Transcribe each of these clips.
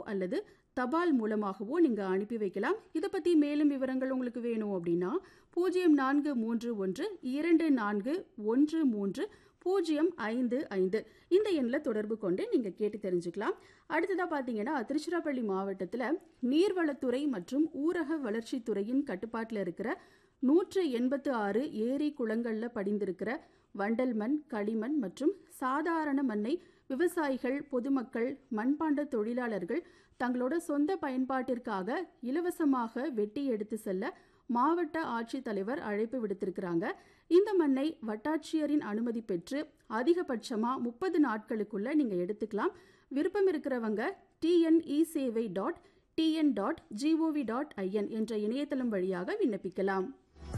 அல்லது தபால் மூலமாகவோ நீங்க அனுப்பி வைக்கலாம் இதை பத்தி மேலும் விவரங்கள் உங்களுக்கு வேணும் அப்படின்னா பூஜ்ஜியம் நான்கு மூன்று ஒன்று இரண்டு நான்கு ஒன்று மூன்று பூஜ்ஜியம் ஐந்து ஐந்து இந்த எண்ணில் தொடர்பு கொண்டு நீங்க கேட்டு தெரிஞ்சுக்கலாம் அடுத்ததா பாத்தீங்கன்னா திருச்சிராப்பள்ளி மாவட்டத்துல நீர்வளத்துறை மற்றும் ஊரக வளர்ச்சித்துறையின் கட்டுப்பாட்டில் இருக்கிற நூற்று எண்பத்து ஆறு ஏரி குளங்கள்ல படிந்திருக்கிற வண்டல் மண் களிமண் மற்றும் சாதாரண மண்ணை விவசாயிகள் பொதுமக்கள் மண்பாண்ட தொழிலாளர்கள் தங்களோட சொந்த பயன்பாட்டிற்காக இலவசமாக வெட்டி எடுத்து செல்ல மாவட்ட ஆட்சித்தலைவர் அழைப்பு விடுத்திருக்கிறாங்க இந்த மண்ணை வட்டாட்சியரின் அனுமதி பெற்று அதிகபட்சமா முப்பது நாட்களுக்குள்ள நீங்க எடுத்துக்கலாம் விருப்பம் இருக்கிறவங்க TNE sevai dot TN dot GOV dot IN என்ற இணையதளம் வழியாக விண்ணப்பிக்கலாம்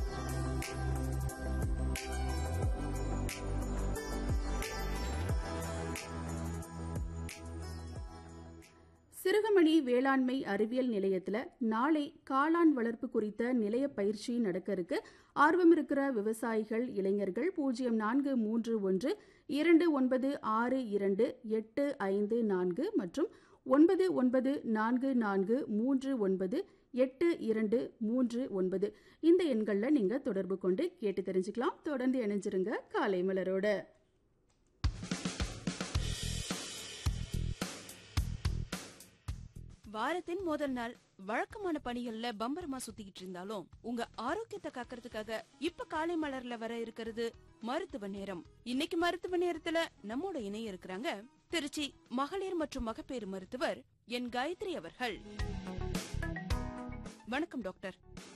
சிறுகமணி வேளாண்மை அறிவியல் நிலையத்தில் நாளை காளான் வளர்ப்பு குறித்த நிலைய பயிற்சி நடக்க இருக்கு ஆர்வம் இருக்கிற விவசாயிகள் இளைஞர்கள் பூஜ்ஜியம் நான்கு மூன்று ஒன்று இரண்டு ஒன்பது ஆறு இரண்டு எட்டு ஐந்து நான்கு மற்றும் ஒன்பது ஒன்பது நான்கு நான்கு மூன்று ஒன்பது எட்டு இரண்டு மூன்று ஒன்பது இந்த எண்களில் நீங்கள் தொடர்பு கொண்டு கேட்டு தெரிஞ்சுக்கலாம் தொடர்ந்து இணைஞ்சிருங்க காலை மலரோட வாரத்தின் முதல் நாள் வழக்கமான பணிகள்ல பம்பரமா சுத்திக்கிட்டு இருந்தாலும் உங்க ஆரோக்கியத்தை காக்கறதுக்காக இப்ப காலை மலர்ல வர இருக்கிறது மருத்துவ நேரம் இன்னைக்கு மருத்துவ நேரத்துல நம்மோட இணைய இருக்கிறாங்க திருச்சி மகளிர் மற்றும் மகப்பேறு மருத்துவர் என் காயத்ரி அவர்கள் வணக்கம் டாக்டர்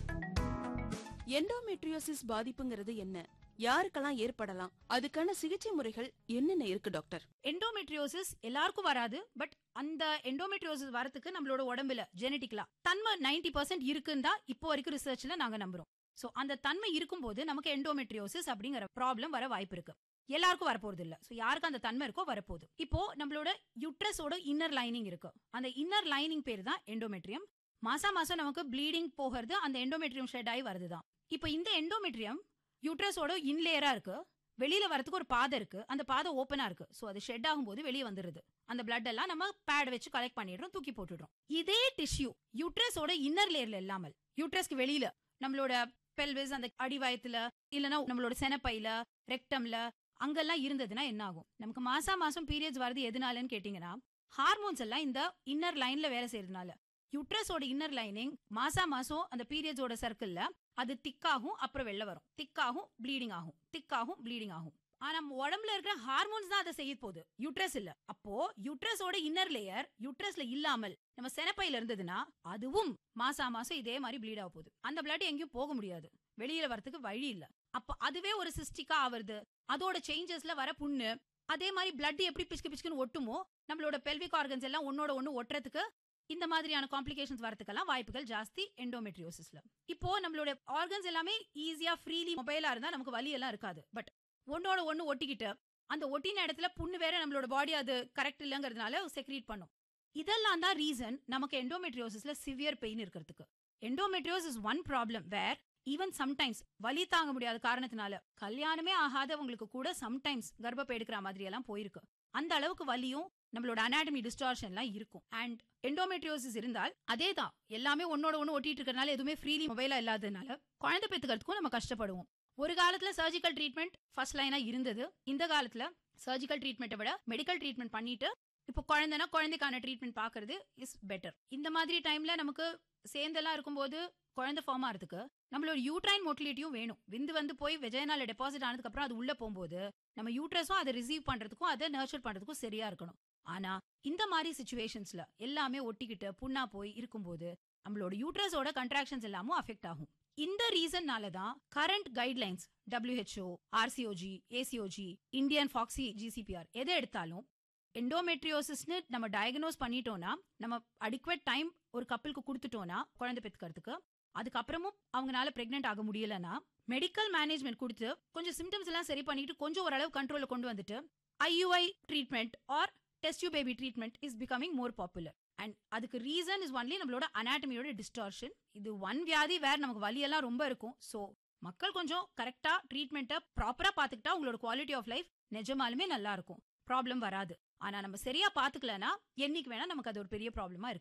எண்டோமெட்ரியோசிஸ் பாதிப்புங்கிறது என்ன யாருக்கெல்லாம் ஏற்படலாம் அதுக்கான சிகிச்சை முறைகள் என்னென்ன இருக்கு டாக்டர் எண்டோமெட்ரியோசிஸ் எல்லாருக்கும் வராது பட் அந்த எண்டோமெட்ரியோசிஸ் வரதுக்கு நம்மளோட உடம்புல ஜெனட்டிக்கலா தன்மை நைன்டி பர்சன்ட் இருக்குன்னு தான் இப்போ வரைக்கும் ரிசர்ச்ல நாங்க நம்புறோம் சோ அந்த தன்மை இருக்கும்போது நமக்கு எண்டோமெட்ரியோசிஸ் அப்படிங்கிற ப்ராப்ளம் வர வாய்ப்பு இருக்கு எல்லாருக்கும் வரப்போறது இல்ல சோ யாருக்கு அந்த தன்மை இருக்கோ வரப்போகுது இப்போ நம்மளோட யுட்ரஸோட இன்னர் லைனிங் இருக்கு அந்த இன்னர் லைனிங் பேர் தான் எண்டோமெட்ரியம் மாசா மாசம் நமக்கு ப்ளீடிங் போகிறது அந்த எண்டோமெட்ரியம் ஷெட் ஆகி வருதுதான் இப்போ இந்த எண்டோமெட்ரியம் யூட்ரஸோட இன்லேயரா இருக்கு வெளியில வரதுக்கு ஒரு பாதை இருக்கு அந்த பாதை ஓப்பனா இருக்கு சோ அது ஷெட் ஆகும்போது வெளியே வந்துருது அந்த பிளட் எல்லாம் நம்ம பேட் வச்சு கலெக்ட் பண்ணிடுறோம் தூக்கி போட்டுடுறோம் இதே டிஷ்யூ யூட்ரஸோட இன்னர் லேயர்ல இல்லாமல் யூட்ரஸ்க்கு வெளியில நம்மளோட பெல்விஸ் அந்த அடிவாயத்துல இல்லனா நம்மளோட செனப்பையில ரெக்டம்ல அங்கெல்லாம் இருந்ததுன்னா என்ன ஆகும் நமக்கு மாசா மாசம் பீரியட்ஸ் வருது எதனாலன்னு கேட்டீங்கன்னா ஹார்மோன்ஸ் எல்லாம் இந்த இன்னர் லைன்ல வேலை செய்யறதுனால யூட்ரஸோட இன்னர் லைனிங் மாசா மாசம் அந்த பீரியட்ஸோட சர்க்கிள்ல அது திக்காகும் அப்புறம் வெளில வரும் திக்காகும் ப்ளீடிங் ஆகும் திக்காகும் ப்ளீடிங் ஆகும் ஆனா நம்ம உடம்புல இருக்கிற ஹார்மோன்ஸ் தான் அதை செய்ய போகுது யூட்ரஸ் இல்ல அப்போ யூட்ரஸோட இன்னர் லேயர் யூட்ரஸ்ல இல்லாமல் நம்ம செனப்பையில இருந்ததுன்னா அதுவும் மாசா மாசம் இதே மாதிரி ப்ளீட் ஆக போகுது அந்த பிளட் எங்கேயும் போக முடியாது வெளியில வரதுக்கு வழி இல்ல அப்ப அதுவே ஒரு சிஸ்டிக்கா ஆவறது அதோட சேஞ்சஸ்ல வர புண்ணு அதே மாதிரி பிளட் எப்படி பிச்சுக்கு பிச்சுக்குன்னு ஒட்டுமோ நம்மளோட பெல்விக் ஆர்கன்ஸ் எல்லாம் ஒன்னோட ஒன்னு ஒட்டுறதுக்கு இந்த மாதிரியான காம்ப்ளிகேஷன்ஸ் வரதுக்கெல்லாம் வாய்ப்புகள் ஜாஸ்தி எண்டோமெட்ரியோசிஸ்ல இப்போ நம்மளோட ஆர்கன்ஸ் எல்லாமே ஈஸியா ஃப்ரீலி மொபைலா இருந்தா நமக்கு வலி எல்லாம் இருக்காது பட் ஒன்னோட ஒன்னு ஒட்டிக்கிட்டு அந்த ஒட்டின இடத்துல புண்ணு வேற நம்மளோட பாடி அது கரெக்ட் இல்லைங்கிறதுனால செக்ரீட் பண்ணும் இதெல்லாம் தான் ரீசன் நமக்கு எண்டோமெட்ரியோசிஸ்ல சிவியர் பெயின் இருக்கிறதுக்கு endometriosis one problem where even sometimes வலி தாங்க முடியாத காரணத்தினால கல்யாணமே ஆகாதவங்களுக்கு கூட சம்டைம்ஸ் கர்ப்பப்பை எடுக்கிற மாதிரி எல்லாம் போயிருக்கு அந்த அளவுக்கு வலியும் நம்மளோட அனாட்டமி டிஸ்டார்ஷன்லாம் இருக்கும் அண்ட் எண்டோமெட்ரியோசிஸ் இருந்தால் அதே தான் எல்லாமே ஒன்னோட ஒன்று ஒட்டிட்டு இருக்கறனால எதுவுமே ஃப்ரீலி மொபைலா இல்லாததுனால குழந்தை பெத்துக்கிறதுக்கும் நம்ம கஷ்டப்படுவோம் ஒரு காலத்துல சர்ஜிக்கல் ட்ரீட்மெண்ட் ஃபர்ஸ்ட் லைனா இருந்தது இந்த காலத்துல சர்ஜிக்கல் ட்ரீட்மெண்ட்டை விட மெடிக்கல் ட்ரீட்மெண்ட் பண்ணிட்டு இப்போ குழந்தைனா குழந்தைக்கான ட்ரீட்மெண்ட் பாக்குறது இஸ் பெட்டர் இந்த மாதிரி டைம்ல நமக்கு சேர்ந்தெல்லாம் இருக்கும்போது குழந்தை ஃபார்ம் ஆகிறதுக்கு நம்மளோட யூட்ரைன் மோட்டிலிட்டியும் வேணும் விந்து வந்து போய் வெஜயனால டெபாசிட் ஆனதுக்கு அப்புறம் அது உள்ள போகும்போது நம்ம யூட்ரஸும் அதை ரிசீவ் பண்றதுக்கும் அதை நர்ச்சர் பண்றதுக்கும் சரியா இருக்கணும் ஆனா இந்த மாதிரி சுச்சுவேஷன்ஸ்ல எல்லாமே ஒட்டிக்கிட்டு புண்ணா போய் இருக்கும்போது நம்மளோட யூட்ரஸோட கண்ட்ராக்ஷன்ஸ் எல்லாமும் அஃபெக்ட் ஆகும் இந்த ரீசன்னால தான் current guidelines WHO RCOG ACOG Indian FOGSI GCPR எதை எடுத்தாலும் எண்டோமெட்ரியோசிஸ்னு நம்ம டயக்னோஸ் பண்ணிட்டோம்னா நம்ம அடிக்வெட் டைம் ஒரு கப்பலுக்கு கொடுத்துட்டோம்னா குழந்தை பெத்துக்கிறதுக்கு அதுக்கப்புறமும் அவங்களால பிரெக்னென்ட் ஆக முடியலன்னா மெடிக்கல் மேனேஜ்மெண்ட் கொடுத்து கொஞ்சம் சிம்டம்ஸ் எல்லாம் சரி பண்ணிட்டு கொஞ்சம் ஓரளவு கண்ட்ரோல கொண்டு வந்துட்டு ஐயுஐ ட்ரீட்மெண்ட் ஆர் டெஸ்ட் யூ baby treatment is becoming more popular and அதுக்கு ரீசன் இஸ் ஒன்லி நம்மளோட அனாட்டமியோட டிஸ்டார்ஷன் இது ஒன் வியாதி வேற நமக்கு வலியெல்லாம் ரொம்ப இருக்கும் ஸோ மக்கள் கொஞ்சம் கரெக்டா ட்ரீட்மெண்ட்டை ப்ராப்பரா பாத்துக்கிட்டா உங்களோட குவாலிட்டி ஆஃப் லைஃப் நிஜமாலுமே நல்லா இருக்கும் ப்ராப்ளம் வராது ஆனா நம்ம சரியா பாத்துக்கலனா என்னைக்கு வேணா நமக்கு அது ஒரு பெரிய ப்ராப்ளமா இருக்கு